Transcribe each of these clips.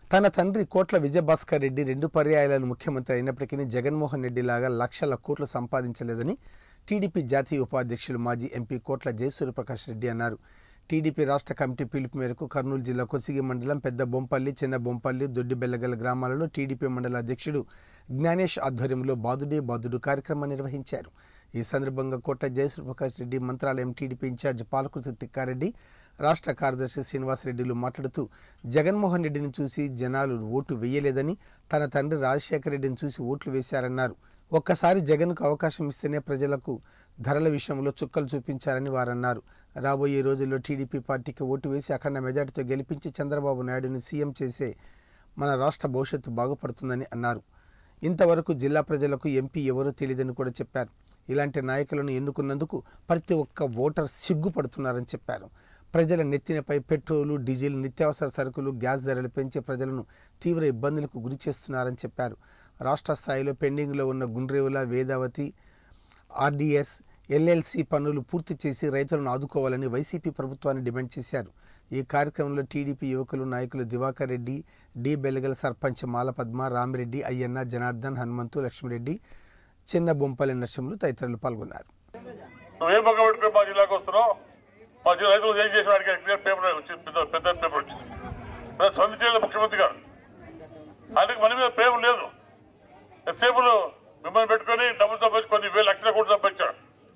తన తండ్రి కోట్ల విజయభాస్కర్ రెడ్డి రెండు పర్యాయాలను ముఖ్యమంత్రి అయినప్పటికీ జగన్మోహన్ రెడ్డి లాగా లక్షల కోట్లు సంపాదించలేదని టీడీపీ జాతీయ ఉపాధ్యక్షులు మాజీ ఎంపీ కోట్ల జయసూర్యప్రకాష్ రెడ్డి అన్నారు టీడీపీ రాష్ట్ర కమిటీ పిలుపు మేరకు కర్నూలు జిల్లా కొసిగి మండలం పెద్ద బొంపల్లి చిన్న బొంపల్లి దొడ్డిబెల్లగల గ్రామాలలో టీడీపీ మండల అధ్యక్షుడు జ్ఞానేష్ ఆధ్వర్యంలో బాదుడే బాదుడు కార్యక్రమం నిర్వహించారు ఈ సందర్భంగా కోట జయసూర్యప్రకాష్ రెడ్డి మంత్రాలయం టీడీపీ ఇన్ఛార్జ్ పాలకృతి తిక్కారెడ్డి రాష్ట్ర కార్యదర్శి శ్రీనివాసరెడ్డిలు మాట్లాడుతూ జగన్మోహన్ రెడ్డిని చూసి జనాలు ఓటు వేయలేదని తన తండ్రి రాజశేఖర రెడ్డిని చూసి ఓట్లు వేశారన్నారు ఒక్కసారి జగన్కు అవకాశం ఇస్తేనే ప్రజలకు ధరల విషయంలో చుక్కలు చూపించారని వారన్నారు రాబోయే రోజుల్లో టీడీపీ పార్టీకి ఓటు వేసి అఖండ మెజార్టీతో గెలిపించి చంద్రబాబు నాయుడుని సీఎం చేసే మన రాష్ట్ర భవిష్యత్తు బాగుపడుతుందని అన్నారు ఇంతవరకు జిల్లా ప్రజలకు ఎంపీ ఎవరో తెలియదని కూడా చెప్పారు ఇలాంటి నాయకులను ఎన్నుకున్నందుకు ప్రతి ఒక్క ఓటర్ సిగ్గుపడుతున్నారని చెప్పారు ప్రజల నెత్తినపై పెట్రోలు డీజిల్ నిత్యావసర సరుకులు గ్యాస్ ధరలు పెంచి ప్రజలను తీవ్ర ఇబ్బందులకు గురి చేస్తున్నారని చెప్పారు రాష్ట్ర స్థాయిలో పెండింగ్లో ఉన్న గుండ్రేవుల వేదావతి ఆర్డీఎస్ ఎల్ఎల్సి పనులు పూర్తి చేసి రైతులను ఆదుకోవాలని వైసీపీ ప్రభుత్వాన్ని డిమాండ్ చేశారు ఈ కార్యక్రమంలో టీడీపీ యువకులు నాయకులు దివాకర్ రెడ్డి డి బెలగల సర్పంచ్ మాలపద్మ రామిరెడ్డి అయ్యన్న జనార్దన్ హనుమంతు లక్ష్మిరెడ్డి చిన్న బొంపల్లి నరసింహులు తదితరులు పాల్గొన్నారు నువ్వేం పక్క పెట్టుకుని మా జిల్లాకు వస్తున్నావు మా జిల్లా రైతులు ఏం చేసిన వాడికి క్లియర్ పేపర్ వచ్చింది పెద్ద పెద్ద పేపర్ వచ్చింది మరి స్పందించలేదు ముఖ్యమంత్రి గారు ఆయనకి మన మీద ప్రేమ లేదు ఎంతసేపు మిమ్మల్ని పెట్టుకొని డబ్బులు సంపాదించి కొన్ని వేల లక్షల కోట్లు సంపాదించాడు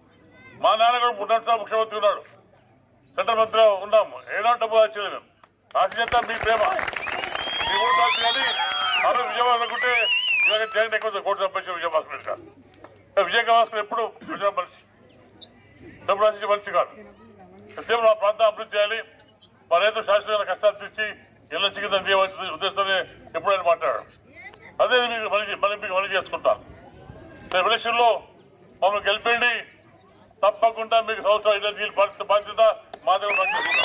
మా నాన్న కూడా మూడు సంవత్సరాలు ముఖ్యమంత్రి ఉన్నాడు సెంట్రల్ మంత్రి ఉన్నాము ఏనాడు డబ్బు వచ్చలేదు మేము రాసినంతా మీ ప్రేమ మీ ఓటు రాసి కానీ ఆ రోజు విజయవాడ అనుకుంటే ఇలాగ జగన్ ఎక్కువ కోట్లు సంపాదించిన విజయభాస్కర్ రెడ్డి గారు విజయభాస్కర్ ఎప్పుడు ప్రజా మనిషి డబ్బులు రాసించే మనిషి కాదు ఎంతసేపు నా ప్రాంతం అభివృద్ధి చేయాలి మా రైతు శాశ్వతమైన కష్టాలు తీర్చి ఇళ్ళ చికిత్స చేయవలసిన ఉద్దేశంతోనే ఎప్పుడైనా మాట్లాడారు అదే మీకు మళ్ళీ మళ్ళీ మీకు మళ్ళీ చేసుకుంటాను రేపు ఎలక్షన్ లో మమ్మల్ని గెలిపండి తప్పకుండా మీకు సంవత్సరం ఇళ్ళ నీళ్ళు పరిస్థితి బాధ్యత మా దగ్గర పనిచేసుకుంటాం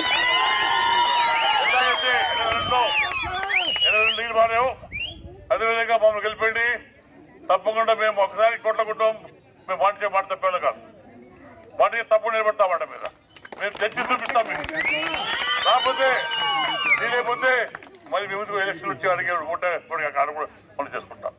ఎలాగైతే ఎనభై రెండులో ఎనభై రెండు నీళ్ళు మారావు అదేవిధంగా మమ్మల్ని గెలిపండి తప్పకుండా మేము ఒకసారి కొట్ల కుటుంబం మేము మాట మాట తప్పేలా కాదు వాటికి తప్పు నిలబడతామాట మీద మేము తెచ్చి చూపిస్తాం మీకు కాకపోతే లేకపోతే మరి మేము ఎలక్షన్ వచ్చి అడిగే ఓటే కూడా కాదు కూడా పని చేసుకుంటాం